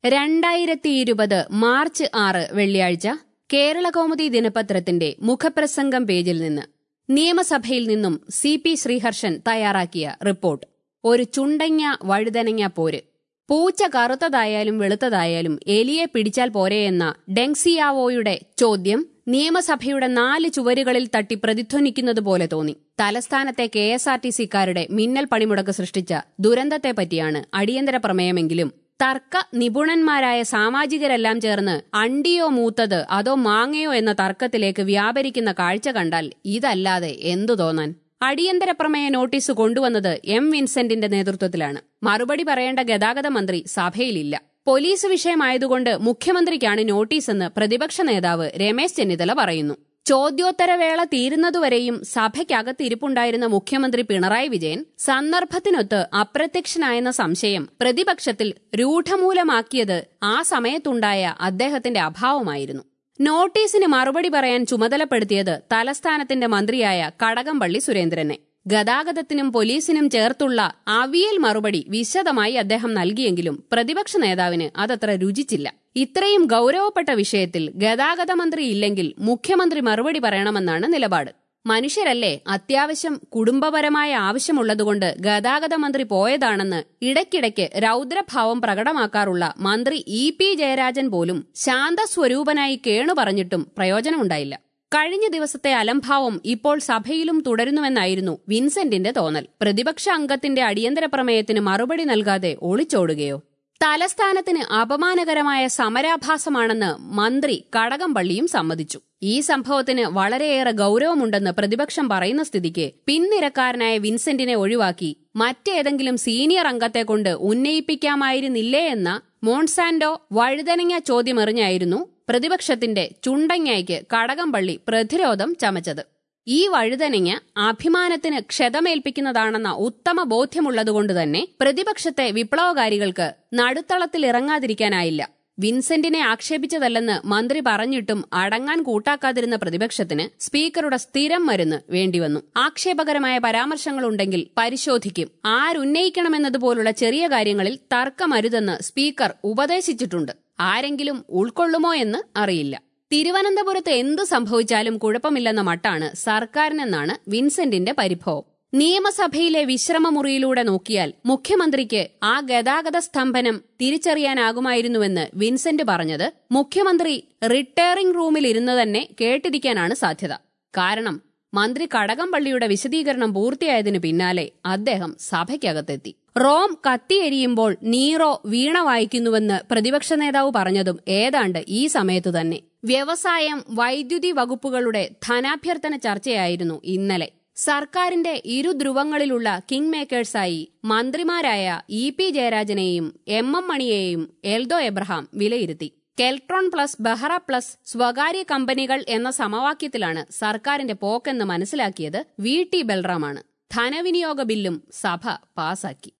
രണ്ടായിരത്തി ഇരുപത് മാർച്ച് ആറ് വെള്ളിയാഴ്ച കേരളകൗമുദി ദിനപത്രത്തിന്റെ മുഖപ്രസംഗം പേജിൽ നിന്ന് നിയമസഭയിൽ നിന്നും സി പി ശ്രീഹർഷൻ തയ്യാറാക്കിയ റിപ്പോർട്ട് ഒരു ചുണ്ടങ്ങ വഴുതനങ്ങ പോര് പൂച്ച കറുത്തതായാലും വെളുത്തതായാലും എലിയെ പിടിച്ചാൽ പോരെയെന്ന ഡെങ്സിയാവോയുടെ ചോദ്യം നിയമസഭയുടെ നാല് ചുവരുകളിൽ തട്ടി പ്രതിധ്വനിക്കുന്നത് പോലെ തോന്നി തലസ്ഥാനത്തെ കെ എസ് ആർ ടി സിക്കാരുടെ മിന്നൽ പണിമുടക്ക് സൃഷ്ടിച്ച ദുരന്തത്തെപ്പറ്റിയാണ് അടിയന്തര പ്രമേയമെങ്കിലും തർക്ക നിപുണന്മാരായ സാമാജികരെല്ലാം ചേർന്ന് അണ്ടിയോ മൂത്തത് അതോ മാങ്ങയോ എന്ന തർക്കത്തിലേക്ക് വ്യാപരിക്കുന്ന കാഴ്ച കണ്ടാൽ ഇതല്ലാതെ എന്തു തോന്നാൻ അടിയന്തര പ്രമേയ നോട്ടീസ് കൊണ്ടുവന്നത് എം വിൻസെന്റിന്റെ നേതൃത്വത്തിലാണ് മറുപടി പറയേണ്ട ഗതാഗത മന്ത്രി സഭയിലില്ല പോലീസ് വിഷയമായതുകൊണ്ട് മുഖ്യമന്ത്രിക്കാണ് നോട്ടീസെന്ന് പ്രതിപക്ഷ നേതാവ് രമേശ് ചെന്നിത്തല പറയുന്നു ചോദ്യോത്തരവേള തീരുന്നതുവരെയും സഭയ്ക്കകത്ത് ഇരിപ്പുണ്ടായിരുന്ന മുഖ്യമന്ത്രി പിണറായി വിജയൻ സന്ദർഭത്തിനൊത്ത് അപ്രത്യക്ഷനായെന്ന സംശയം പ്രതിപക്ഷത്തിൽ രൂഢമൂലമാക്കിയത് ആ സമയത്തുണ്ടായ അദ്ദേഹത്തിന്റെ അഭാവമായിരുന്നു നോട്ടീസിന് മറുപടി പറയാൻ ചുമതലപ്പെടുത്തിയത് തലസ്ഥാനത്തിന്റെ മന്ത്രിയായ കടകംപള്ളി സുരേന്ദ്രനെ ഗതാഗതത്തിനും പോലീസിനും ചേർത്തുള്ള അവിയൽ മറുപടി വിശദമായി അദ്ദേഹം നൽകിയെങ്കിലും പ്രതിപക്ഷ നേതാവിന് അതത്ര രുചിച്ചില്ല ഇത്രയും ഗൌരവപ്പെട്ട വിഷയത്തിൽ ഗതാഗത മന്ത്രി ഇല്ലെങ്കിൽ മുഖ്യമന്ത്രി മറുപടി പറയണമെന്നാണ് നിലപാട് മനുഷ്യരല്ലേ അത്യാവശ്യം കുടുംബപരമായ ആവശ്യമുള്ളതുകൊണ്ട് ഗതാഗത മന്ത്രി പോയതാണെന്ന് ഇടയ്ക്കിടയ്ക്ക് രൗദ്രഭാവം പ്രകടമാക്കാറുള്ള മന്ത്രി ഇ പി ജയരാജൻ പോലും ശാന്തസ്വരൂപനായി കേണു പറഞ്ഞിട്ടും പ്രയോജനമുണ്ടായില്ല കഴിഞ്ഞ ദിവസത്തെ അലംഭാവം ഇപ്പോൾ സഭയിലും തുടരുന്നുവെന്നായിരുന്നു വിൻസെന്റിന്റെ തോന്നൽ പ്രതിപക്ഷ അംഗത്തിന്റെ അടിയന്തര പ്രമേയത്തിന് മറുപടി നൽകാതെ ഒളിച്ചോടുകയോ തലസ്ഥാനത്തിന് അപമാനകരമായ സമരാഭാസമാണെന്ന് മന്ത്രി കടകംപള്ളിയും സമ്മതിച്ചു ഈ സംഭവത്തിന് വളരെയേറെ ഗൌരവമുണ്ടെന്ന് പ്രതിപക്ഷം പറയുന്ന സ്ഥിതിക്ക് പിൻനിരക്കാരനായ വിൻസെന്റിനെ ഒഴിവാക്കി മറ്റേതെങ്കിലും സീനിയർ അംഗത്തെ കൊണ്ട് ഉന്നയിപ്പിക്കാമായിരുന്നില്ലേ എന്ന മോൺസാൻഡോ വഴുതനങ്ങ ചോദ്യമെറിഞ്ഞായിരുന്നു പ്രതിപക്ഷത്തിന്റെ ചുണ്ടങ്ങയ്ക്ക് കടകംപള്ളി പ്രതിരോധം ചമച്ചത് ഈ വഴുതനങ്ങ അഭിമാനത്തിന് ക്ഷതമേൽപ്പിക്കുന്നതാണെന്ന ഉത്തമ ബോധ്യമുള്ളതുകൊണ്ട് തന്നെ പ്രതിപക്ഷത്തെ വിപ്ലവകാരികൾക്ക് നടുത്തളത്തിൽ ഇറങ്ങാതിരിക്കാനായില്ല വിൻസെന്റിനെ ആക്ഷേപിച്ചതല്ലെന്ന് മന്ത്രി പറഞ്ഞിട്ടും അടങ്ങാൻ കൂട്ടാക്കാതിരുന്ന പ്രതിപക്ഷത്തിന് സ്പീക്കറുടെ സ്ഥിരം മരുന്ന് വേണ്ടിവന്നു ആക്ഷേപകരമായ പരാമർശങ്ങളുണ്ടെങ്കിൽ പരിശോധിക്കും ആരുന്നയിക്കണമെന്നതുപോലുള്ള ചെറിയ കാര്യങ്ങളിൽ തർക്കമരുതെന്ന് സ്പീക്കർ ഉപദേശിച്ചിട്ടുണ്ട് ആരെങ്കിലും ഉൾക്കൊള്ളുമോ എന്ന് അറിയില്ല തിരുവനന്തപുരത്ത് എന്തു സംഭവിച്ചാലും കുഴപ്പമില്ലെന്ന മട്ടാണ് സർക്കാരിനെന്നാണ് വിൻസെന്റിന്റെ പരിഭവം നിയമസഭയിലെ വിശ്രമമുറിയിലൂടെ നോക്കിയാൽ മുഖ്യമന്ത്രിക്ക് ആ ഗതാഗത സ്തംഭനം തിരിച്ചറിയാനാകുമായിരുന്നുവെന്ന് വിൻസെന്റ് പറഞ്ഞത് മുഖ്യമന്ത്രി റിട്ടയറിംഗ് റൂമിൽ ഇരുന്ന് തന്നെ കേട്ടിരിക്കാനാണ് സാധ്യത കാരണം മന്ത്രി കടകംപള്ളിയുടെ വിശദീകരണം പൂർത്തിയായതിനു പിന്നാലെ അദ്ദേഹം സഭയ്ക്കകത്തെത്തി റോം കത്തിയെരിയുമ്പോൾ നീറോ വീണ വായിക്കുന്നുവെന്ന് പ്രതിപക്ഷ നേതാവ് പറഞ്ഞതും ഏതാണ്ട് ഈ സമയത്തു തന്നെ വ്യവസായം വൈദ്യുതി വകുപ്പുകളുടെ ധനാഭ്യർത്ഥന ചർച്ചയായിരുന്നു ഇന്നലെ സർക്കാരിന്റെ ഇരു ധ്രുവങ്ങളിലുള്ള കിങ് മേക്കേഴ്സായി മന്ത്രിമാരായ ഇ പി ജയരാജനെയും എം എം മണിയെയും എൽദോ എബ്രഹാം വിലയിരുത്തി കെൽട്രോൺ പ്ലസ് ബഹ്റ പ്ലസ് സ്വകാര്യ കമ്പനികൾ എന്ന സമവാക്യത്തിലാണ് സർക്കാരിന്റെ പോക്കെന്ന് മനസ്സിലാക്കിയത് വി ടി ബൽറാമാണ് ധനവിനിയോഗ ബില്ലും സഭ പാസാക്കി